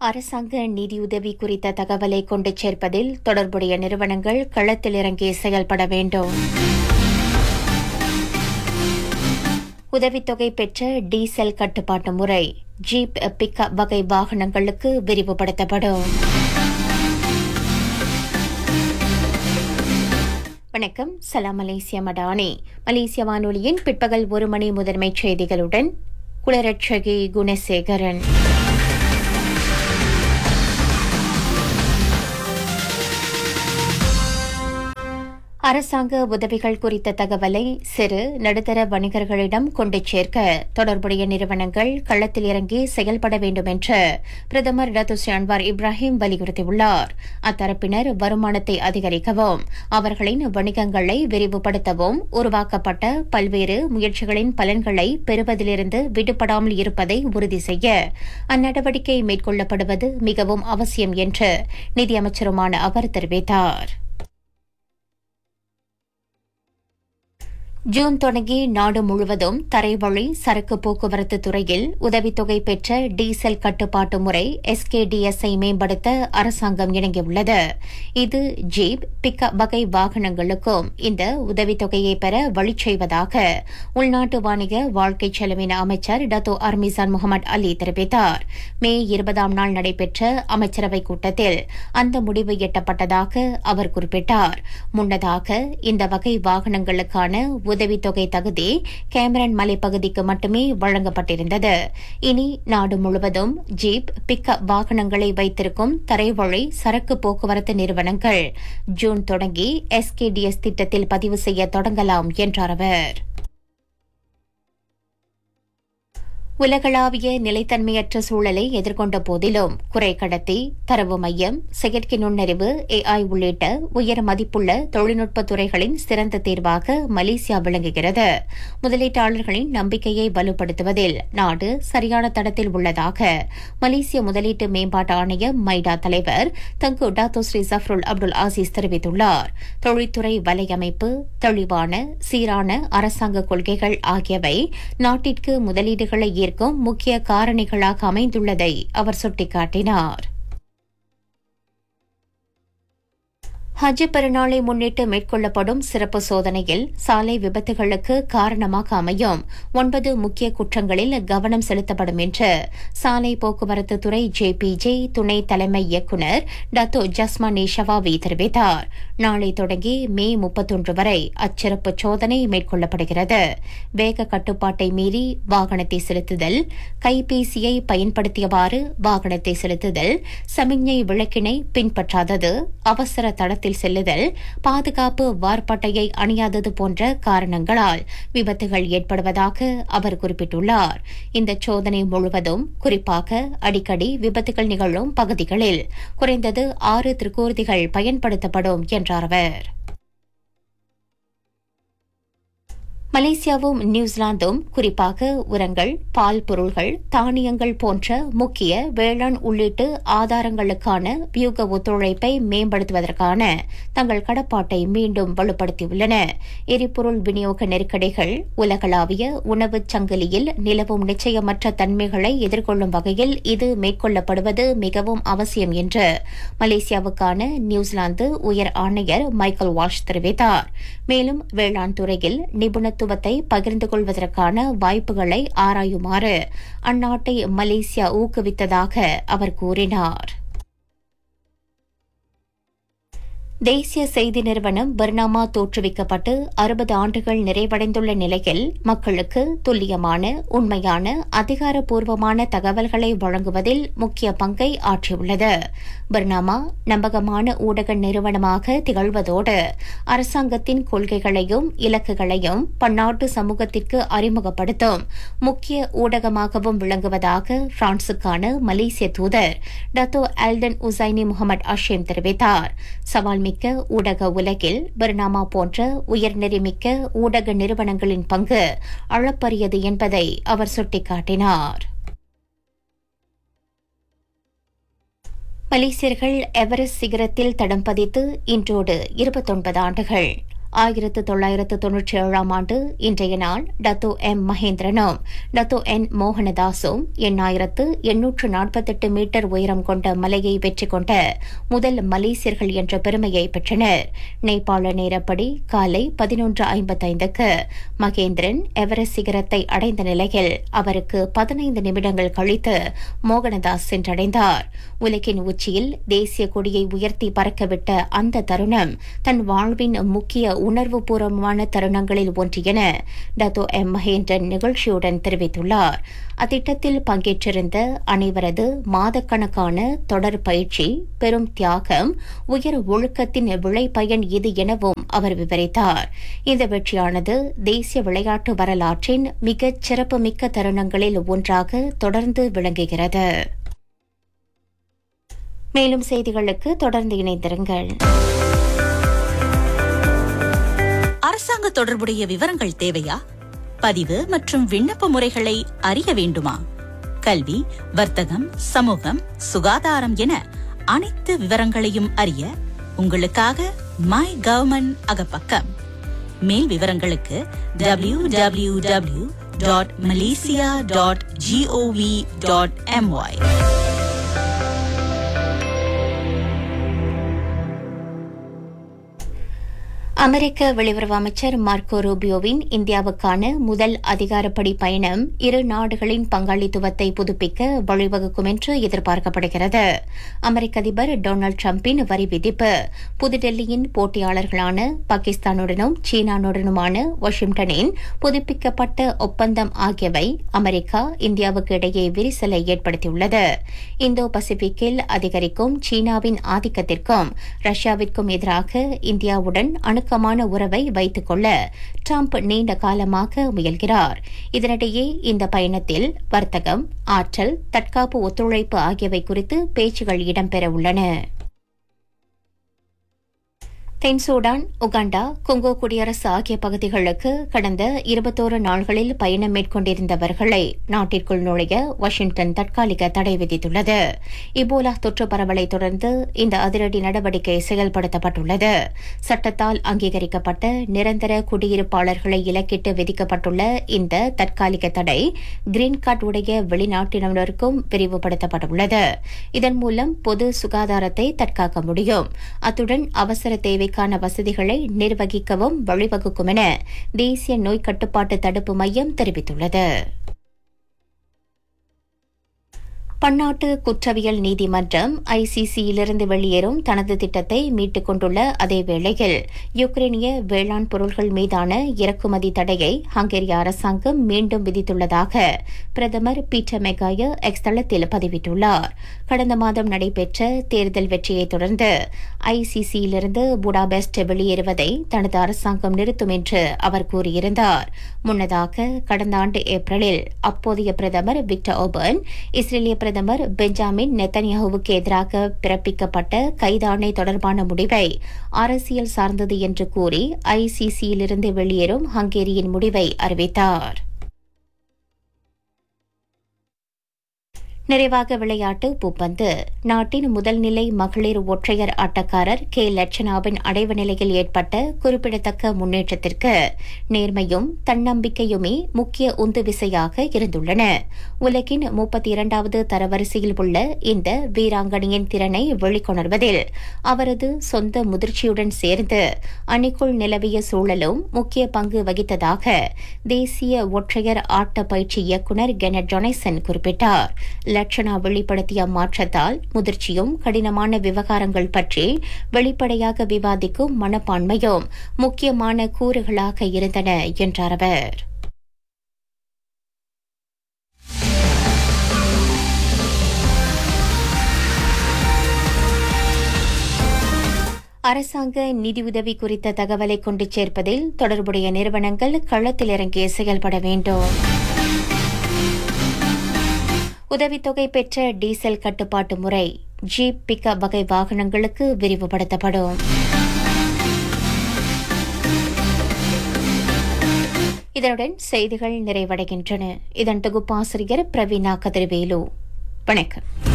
அரசாங்க நிதியுதவி குறித்த தகவலை கொண்டு சேர்ப்பதில் தொடர்புடைய நிறுவனங்கள் களத்தில் இறங்கி செயல்பட வேண்டும் உதவித்தொகை பெற்ற டீசல் கட்டுப்பாட்டு முறை ஜீப் பிக்கப் வகை வாகனங்களுக்கு விரிவுபடுத்தப்படும் வணக்கம் சலாம் மலேசியா மடானி மலேசிய வானொலியின் பிற்பகல் ஒரு மணி முதன்மைச் செய்திகளுடன் குளரட்சகி குணசேகரன் அரசாங்க உதவிகள் குறித்த தகவலை சிறு நடுத்தர வணிகர்களிடம் கொண்டு சேர்க்க தொடர்புடைய நிறுவனங்கள் களத்தில் இறங்கி செயல்பட வேண்டும் என்று பிரதமர் டத்துஸ்ரீ அன்வார் இப்ராஹிம் வலியுறுத்தியுள்ளார் அத்தரப்பினர் வருமானத்தை அதிகரிக்கவும் அவர்களின் வணிகங்களை விரிவுபடுத்தவும் உருவாக்கப்பட்ட பல்வேறு முயற்சிகளின் பலன்களை பெறுவதிலிருந்து விடுபடாமல் இருப்பதை உறுதி செய்ய அந்நடவடிக்கை மேற்கொள்ளப்படுவது மிகவும் அவசியம் என்று நிதியமைச்சருமான அவர் தெரிவித்தார் ஜூன் தொடங்கி நாடு முழுவதும் தரைவழி சரக்கு போக்குவரத்து துறையில் உதவித்தொகை பெற்ற டீசல் கட்டுப்பாட்டு முறை எஸ்கேடிஎஸ்ஐ மேம்படுத்த அரசாங்கம் இணங்கியுள்ளது இது ஜீப் பிக்கப் வகை வாகனங்களுக்கும் இந்த உதவித்தொகையை பெற வழி செய்வதாக உள்நாட்டு வாணிக வாழ்க்கை செலவின அமைச்சர் டத்தோ அர்மிசான் முகமது அலி தெரிவித்தார் மே இருபதாம் நாள் நடைபெற்ற அமைச்சரவைக் கூட்டத்தில் அந்த முடிவு எட்டப்பட்டதாக அவர் குறிப்பிட்டார் முன்னதாக இந்த வகை வாகனங்களுக்கான உதவித்தொகை தகுதி கேமரன் மலைப்பகுதிக்கு மட்டுமே வழங்கப்பட்டிருந்தது இனி நாடு முழுவதும் ஜீப் பிக்கப் வாகனங்களை வைத்திருக்கும் தரைவழி சரக்கு போக்குவரத்து நிறுவனங்கள் ஜூன் தொடங்கி எஸ்கேடிஎஸ் திட்டத்தில் பதிவு செய்ய தொடங்கலாம் என்றார் அவர் உலகளாவிய நிலைத்தன்மையற்ற சூழலை எதிர்கொண்ட போதிலும் குறை கடத்தி தரவு மையம் செயற்கை நுண்ணறிவு ஏஐ உள்ளிட்ட உயர் மதிப்புள்ள தொழில்நுட்ப துறைகளின் சிறந்த தேர்வாக மலேசியா விளங்குகிறது முதலீட்டாளர்களின் நம்பிக்கையை வலுப்படுத்துவதில் நாடு சரியான தடத்தில் உள்ளதாக மலேசிய முதலீட்டு மேம்பாட்டு ஆணைய மைடா தலைவர் Tengku Dato Sri Zafrul Abdul Aziz தெரிவித்துள்ளார் தொழில்துறை வலையமைப்பு தெளிவான சீரான அரசாங்க கொள்கைகள் ஆகியவை நாட்டிற்கு முதலீடுகளை ஈர்க்கும் முக்கிய காரணிகளாக அமைந்துள்ளதை அவர் சுட்டிக்காட்டினார் ஹஜ் பெருநாளை முன்னிட்டு மேற்கொள்ளப்படும் சிறப்பு சோதனையில் சாலை விபத்துகளுக்கு காரணமாக அமையும் ஒன்பது முக்கிய குற்றங்களில் கவனம் செலுத்தப்படும் என்று சாலை போக்குவரத்து துறை ஜேபிஜே துணை தலைமை இயக்குநர் டத்தோ ஜஸ்மானி ஷவாவி தெரிவித்தார் நாளை தொடங்கி மே முப்பத்தொன்று வரை அச்சிறப்பு சோதனை மேற்கொள்ளப்படுகிறது வேக கட்டுப்பாட்டை மீறி வாகனத்தை செலுத்துதல் கைபேசியை பயன்படுத்தியவாறு வாகனத்தை செலுத்துதல் சமிஞ்ஞை விளக்கினை பின்பற்றாதது அவசர தடத்தில் வாகனத்தில் செல்லுதல் பாதுகாப்பு வார்பட்டையை அணியாதது போன்ற காரணங்களால் விபத்துகள் ஏற்படுவதாக அவர் குறிப்பிட்டுள்ளார் இந்த சோதனை முழுவதும் குறிப்பாக அடிக்கடி விபத்துகள் நிகழும் பகுதிகளில் குறைந்தது ஆறு திருக்கூர்திகள் பயன்படுத்தப்படும் என்றார் அவர் மலேசியாவும் நியூசிலாந்தும் குறிப்பாக உரங்கள் பால் பொருள்கள் தானியங்கள் போன்ற முக்கிய வேளாண் உள்ளிட்டு ஆதாரங்களுக்கான வியூக ஒத்துழைப்பை மேம்படுத்துவதற்கான தங்கள் கடப்பாட்டை மீண்டும் வலுப்படுத்தியுள்ளன எரிபொருள் விநியோக நெருக்கடிகள் உலகளாவிய உணவுச் சங்கிலியில் நிலவும் நிச்சயமற்ற தன்மைகளை எதிர்கொள்ளும் வகையில் இது மேற்கொள்ளப்படுவது மிகவும் அவசியம் என்று மலேசியாவுக்கான நியூசிலாந்து உயர் ஆணையர் மைக்கேல் வாஷ் தெரிவித்தார் மேலும் வேளாண் துறையில் நிபுணத்துவ தத்துவத்தை பகிர்ந்து கொள்வதற்கான வாய்ப்புகளை ஆராயுமாறு அந்நாட்டை மலேசியா ஊக்குவித்ததாக அவர் கூறினார் தேசிய செய்தி நிறுவனம் பர்னாமா தோற்றுவிக்கப்பட்டு அறுபது ஆண்டுகள் நிறைவடைந்துள்ள நிலையில் மக்களுக்கு துல்லியமான உண்மையான அதிகாரப்பூர்வமான தகவல்களை வழங்குவதில் முக்கிய பங்கை ஆற்றியுள்ளது பர்னாமா நம்பகமான ஊடக நிறுவனமாக திகழ்வதோடு அரசாங்கத்தின் கொள்கைகளையும் இலக்குகளையும் பன்னாட்டு சமூகத்திற்கு அறிமுகப்படுத்தும் முக்கிய ஊடகமாகவும் விளங்குவதாக பிரான்சுக்கான மலேசிய தூதர் Dato Alden Husaini Mohamed Hashim தெரிவித்தார் சவால் மிக்க ஊடக உலகில் பர்னாமா போன்ற உயர்நெறிமிக்க ஊடக நிறுவனங்களின் பங்கு அளப்பரியது என்பதை அவர் சுட்டிக்காட்டினார் மலேசியர்கள் எவரெஸ்ட் சிகரத்தில் தடம் பதித்து இன்றோடு இருபத்தொன்பது ஆண்டுகள் ஆயிரத்து தொள்ளாயிரத்து தொன்னூற்றி ஏழாம் ஆண்டு இன்றைய நாள் டத்தோ எம் மகேந்திரனும் டத்தோ என் மோகனதாசும் எண்ணாயிரத்து எண்ணூற்று நாற்பத்தெட்டு மீட்டர் உயரம் கொண்ட மலையை வெற்றி கொண்ட முதல் மலேசியர்கள் என்ற பெருமையை பெற்றனர் நேபாள நேரப்படி காலை பதினொன்று ஐம்பத்தைந்துக்கு மகேந்திரன் எவரெஸ்ட் சிகரத்தை அடைந்த நிலையில் அவருக்கு பதினைந்து நிமிடங்கள் கழித்து மோகனதாஸ் சென்றடைந்தார் உலகின் உச்சியில் தேசிய கொடியை உயர்த்தி பறக்கவிட்ட அந்த தருணம் தன் வாழ்வின் முக்கிய உணர்வுபூர்வமான தருணங்களில் ஒன்று என டத்தோ எம் மகேந்திரன் நிகழ்ச்சியுடன் தெரிவித்துள்ளார் அத்திட்டத்தில் பங்கேற்றிருந்த அனைவரது மாதக்கணக்கான தொடர் பயிற்சி பெரும் தியாகம் உயர் ஒழுக்கத்தின் விளைபயன் இது எனவும் அவர் விவரித்தார் இந்த வெற்றியானது தேசிய விளையாட்டு வரலாற்றின் மிகச் சிறப்புமிக்க தருணங்களில் ஒன்றாக தொடர்ந்து விளங்குகிறது மேலும் செய்திகளுக்கு தொடர்ந்து இணைந்திருங்கள் அரசாங்க தொடர்புடைய விவரங்கள் தேவையா பதிவு மற்றும் விண்ணப்ப முறைகளை அறிய வேண்டுமா கல்வி வர்த்தகம் சமூகம் சுகாதாரம் என அனைத்து விவரங்களையும் அறிய உங்களுக்காக மை கவர்மெண்ட் அகப்பக்கம் மேல் விவரங்களுக்கு W W W dot Malaysia dot GOV dot MY அமெரிக்க வெளியுறவு அமைச்சர் மார்க்கோ ரூபியோவின் இந்தியாவுக்கான முதல் அதிகாரப்படி பயணம் இரு நாடுகளின் பங்காளித்துவத்தை புதுப்பிக்க வழிவகுக்கும் என்று எதிர்பார்க்கப்படுகிறது அமெரிக்க அதிபர் டொனால்டு டிரம்பின் வரி விதிப்பு புதுடெல்லியின் போட்டியாளர்களான பாகிஸ்தானுடனும் சீனானுடனுமான வாஷிங்டனின் புதுப்பிக்கப்பட்ட ஒப்பந்தம் ஆகியவை அமெரிக்கா இந்தியாவுக்கு இடையே விரிசலை ஏற்படுத்தியுள்ளது இந்தோ பசிபிக்கில் அதிகரிக்கும் சீனாவின் ஆதிக்கத்திற்கும் ரஷ்யாவிற்கும் எதிராக இந்தியாவுடன் அணுக்கமான உறவை வைத்துக் கொள்ள டிரம்ப் நீண்ட காலமாக முயல்கிறார் இதனிடையே இந்த பயணத்தில் வர்த்தகம் ஆற்றல் தற்காப்பு ஒத்துழைப்பு ஆகியவை குறித்து பேச்சுகள் இடம்பெற உள்ளன தென் சூடான் உகாண்டா கொங்கோ குடியரசு ஆகிய பகுதிகளுக்கு கடந்த இருபத்தோரு நாள்களில் பயணம் மேற்கொண்டிருந்தவர்களை நாட்டிற்குள் நுழைய வாஷிங்டன் தற்காலிக தடை விதித்துள்ளது இபோலா தொற்று பரவலை தொடர்ந்து இந்த அதிரடி நடவடிக்கை செயல்படுத்தப்பட்டுள்ளது சட்டத்தால் அங்கீகரிக்கப்பட்ட நிரந்தர குடியிருப்பாளர்களை இலக்கிட்டு விதிக்கப்பட்டுள்ள இந்த தற்காலிக தடை கிரீன் கார்டு உடைய வெளிநாட்டினருக்கும் விரிவுபடுத்தப்பட்டுள்ளது இதன் மூலம் பொது சுகாதாரத்தை தற்காக்க முடியும் அத்துடன் அவசர தேவை தேவைக்கான வசதிகளை நிர்வகிக்கவும் வழிவகுக்கும் என தேசிய நோய் கட்டுப்பாட்டு தடுப்பு மையம் தெரிவித்துள்ளது பன்னாட்டு குற்றவியல் நீதிமன்றம் ஐசிசியிலிருந்து வெளியேறும் தனது திட்டத்தை மீட்டுக் கொண்டுள்ள அதே வேளையில் யுக்ரைனிய வேளாண் பொருள்கள் மீதான இறக்குமதி தடையை ஹங்கேரி அரசாங்கம் மீண்டும் விதித்துள்ளதாக பிரதமர் பீட்டர் மெகாய எக்ஸ் தளத்தில் பதிவிட்டுள்ளார் கடந்த மாதம் நடைபெற்ற தேர்தல் வெற்றியை தொடர்ந்து ஐசிசியிலிருந்து புடாபெஸ்ட் வெளியேறுவதை தனது அரசாங்கம் நிறுத்தும் என்று அவர் கூறியிருந்தார் முன்னதாக கடந்த ஆண்டு ஏப்ரலில் அப்போதைய பிரதமர் விக்டர் ஓபர்ன் இஸ்ரேலிய பிரதமர் பெஞ்சாமின் நெத்தன்யாஹுவுக்கு எதிராக பிறப்பிக்கப்பட்ட கைதாணை தொடர்பான முடிவை அரசியல் சார்ந்தது என்று கூறி ஐசிசியிலிருந்து வெளியேறும் ஹங்கேரியின் முடிவை அறிவித்தார் நிறைவாக விளையாட்டு பூப்பந்து நாட்டின் முதல் நிலை மகளிர் ஒற்றையர் ஆட்டக்காரர் கே லட்சணாவின் அடைவு நிலையில் ஏற்பட்ட குறிப்பிடத்தக்க முன்னேற்றத்திற்கு நேர்மையும் தன்னம்பிக்கையுமே முக்கிய உந்து விசையாக இருந்துள்ளன உலகின் முப்பத்தி இரண்டாவது தரவரிசையில் உள்ள இந்த வீராங்கனையின் திறனை வெளிக்கொணர்வதில் அவரது சொந்த முதிர்ச்சியுடன் சேர்ந்து அணிக்குள் நிலவிய சூழலும் முக்கிய பங்கு வகித்ததாக தேசிய ஒற்றையர் ஆட்ட பயிற்சி இயக்குநர் கெனட் ஜொனைசன் குறிப்பிட்டார் லட்சணா வெளிப்படுத்திய மாற்றத்தால் முதிர்ச்சியும் கடினமான விவகாரங்கள் பற்றி வெளிப்படையாக விவாதிக்கும் மனப்பான்மையும் முக்கியமான கூறுகளாக இருந்தன என்றார் அவர் அரசாங்க நிதியுதவி குறித்த தகவலை கொண்டு சேர்ப்பதில் தொடர்புடைய நிறுவனங்கள் களத்தில் இறங்கி செயல்பட வேண்டும் உதவித்தொகை பெற்ற டீசல் கட்டுப்பாட்டு முறை ஜீப் பிக்கப் வகை வாகனங்களுக்கு விரிவுபடுத்தப்படும் இதனுடன் செய்திகள் நிறைவடைகின்றன இதன் தொகுப்பாசிரியர் பிரவீனா கதிர்வேலு வணக்கம்